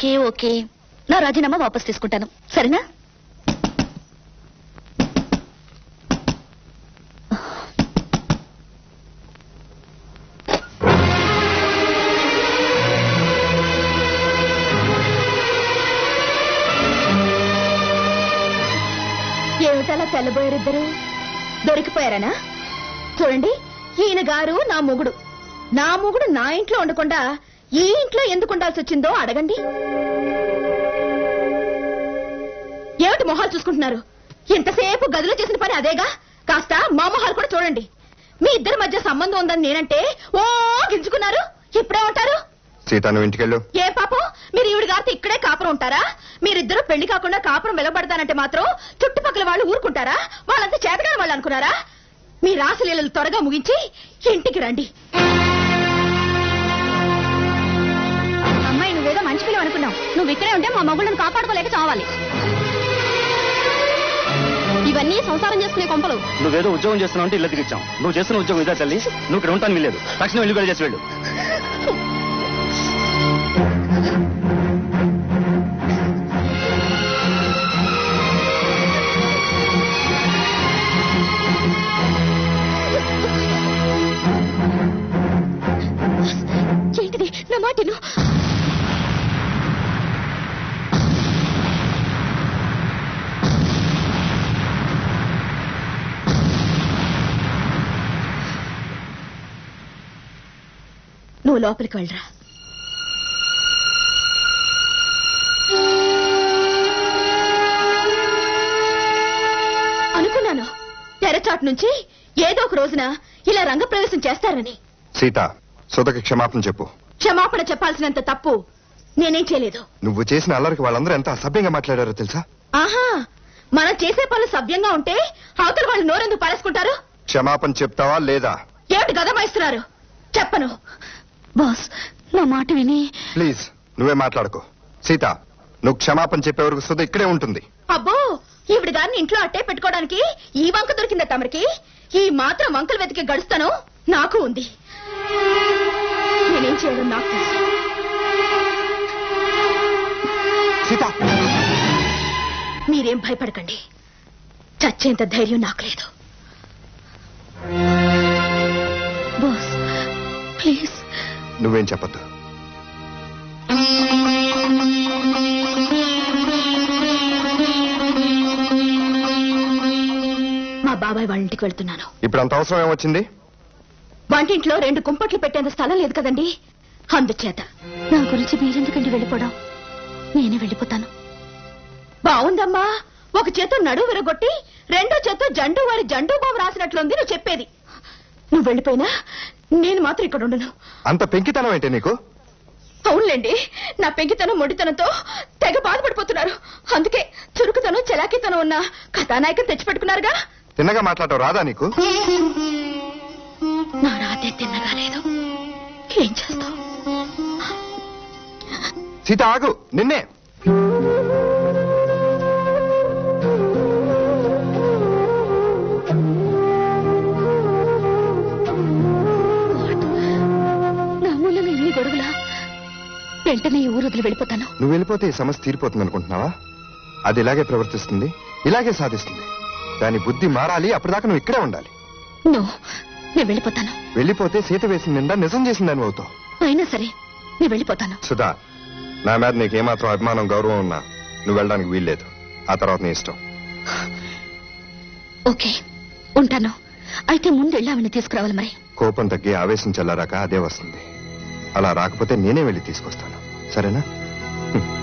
Okay okay నా రాజీనామా వాపస్ తీసుకుంటాను సరేనా ఏమిటలా తెల్లబోయారిద్దరు దొరికిపోయారనా చూడండి ఈయన గారు నా మొగుడు నా మొగుడు నా ఇంట్లో ఉండకుండా ఈ ఇంట్లో ఎందుకు ఉండాల్సి వచ్చిందో అడగండి ఏమిటి మొహాలు చూసుకుంటున్నారు ఇంతసేపు గదిలో చేసిన పని అదేగా కాస్త మా మొహాలు కూడా చూడండి మీ ఇద్దరి మధ్య సంబంధం ఉందని నేనంటే ఓ గించుకున్నారు ఇప్పుడే ఉంటారు సీత నువ్వు ఇంటికెళ్ళు ఏ పాపం మీరు ఈవిడ గారితో ఇక్కడే కాపురం ఉంటారా మీరిద్దరూ పెళ్లి కాకుండా కాపురం వెలబడతానంటే మాత్రం చుట్టుపక్కల వాళ్ళు ఊరుకుంటారా వాళ్ళంతా చేతగాని వాళ్ళు అనుకున్నారా మీ రాసలీలలు త్వరగా ముగించి ఇంటికి రండి అమ్మాయి నువ్వేదో మంచి పిల్లలు అనుకున్నావు నువ్వు ఇక్కడే ఉంటే మా మగుళ్ళని కాపాడుకోలేక చావాలి ఇవన్నీ సంసారం చేసుకునే కొంపలు నువ్వేదో ఉద్యోగం చేస్తున్నావు అంటే ఇల్లు తిరిగిచ్చాం నువ్వు చేస్తున్న ఉద్యోగం ఇదా తల్లి నువ్వు ఇక్కడ ఉంటాను వీలేదు తక్షణం ఇల్లు కూడా చేసి వెళ్ళు ఏంటిది నా మాటను నువ్వు లోపలికి వెళ్ళరా అనుకున్నాను తెరచాటు నుంచి ఏదో ఒక రోజున ఇలా రంగప్రవేశం చేస్తారని సీత సుధకి క్షమాపణ చెప్పు క్షమాపణ చెప్పాల్సినంత తప్పు నేనేం చేయలేదు నువ్వు చేసిన అల్లరికి వాళ్ళందరూ ఎంత అసభ్యంగా మాట్లాడారో తెలుసా ఆహా మనం చేసే పనులు సవ్యంగా ఉంటే అవతల వాళ్ళు నోరెందుకు పారేసుకుంటారు క్షమాపణ చెప్తావా లేదా ఏమిటి గదమాయిస్తున్నారు చెప్పను బాస్ నా మాట విని ప్లీజ్ నువ్వే మాట్లాడుకో సీత నువ్వు క్షమాపణ చెప్పే వరకు సుధ ఇక్కడే ఉంటుంది అబ్బో ఈవిడ గారిని ఇంట్లో అట్టే పెట్టుకోవడానికి ఈ వంక దొరికిందా తమరికి ఈ మాత్రం వంకలు వెతికి గడుస్తాను నాకు ఉంది నేనేం చేయడం నాకు తెలుసు సీత మీరేం భయపడకండి చచ్చేంత ధైర్యం నాకు లేదు బాస్ ప్లీజ్ నువ్వేం చెప్పొద్దు మా బాబాయ్ వాళ్ళ ఇంటికి వెళ్తున్నాను ఇప్పుడు అంత అవసరం ఏమొచ్చింది వంటింట్లో రెండు కుంపట్లు పెట్టేంత స్థలం లేదు కదండి అందుచేత నా గురించి మీరెందుకండి వెళ్ళిపోవడం నేనే వెళ్ళిపోతాను బావుందమ్మా ఒక చేతో నడువు విరగొట్టి రెండో చేతో జండు వారి జండు బాబు రాసినట్లుంది నువ్వు చెప్పేది నువ్వు వెళ్ళిపోయినా నేను మాత్రం ఇక్కడ ఉండను అంత పెంకితనం ఏంటి నీకు అవునులేండి నా పెంకితనం మొండితనంతో తెగ బాధపడిపోతున్నారు అందుకే చురుకుతనం చెలాకితనం ఉన్న కథానాయకం తెచ్చిపెట్టుకున్నారుగా తిన్నగా మాట్లాడటం రాదా నీకు నా రాతే తిన్నగా లేదు ఏం చేస్తావు సీత ఆగు నిన్నే నా మూలంగా ఇన్ని గొడవలా వెంటనే ఈ ఊరు వదిలి వెళ్ళిపోతాను నువ్వు వెళ్ళిపోతే ఈ సమస్య తీరిపోతుంది అనుకుంటున్నావా అది ఇలాగే ప్రవర్తిస్తుంది ఇలాగే సాధిస్తుంది దాని బుద్ధి మారాలి అప్పటిదాకా నువ్వు ఇక్కడే ఉండాలి నో నేను వెళ్ళిపోతాను వెళ్ళిపోతే సీత వేసిన నిండా నిజం చేసిందని అవుతావు అయినా సరే నేను వెళ్ళిపోతాను సుధా నా మీద నీకు ఏమాత్రం అభిమానం గౌరవం ఉన్నా నువ్వు వెళ్ళడానికి వీల్లేదు ఆ తర్వాత నీ ఇష్టం ఓకే ఉంటాను అయితే ముందు వెళ్ళి ఆవిడ తీసుకురావాలి మరి కోపం తగ్గి ఆవేశం చల్లారాక అదే వస్తుంది అలా రాకపోతే నేనే వెళ్ళి తీసుకొస్తాను సరేనా హ్మ్.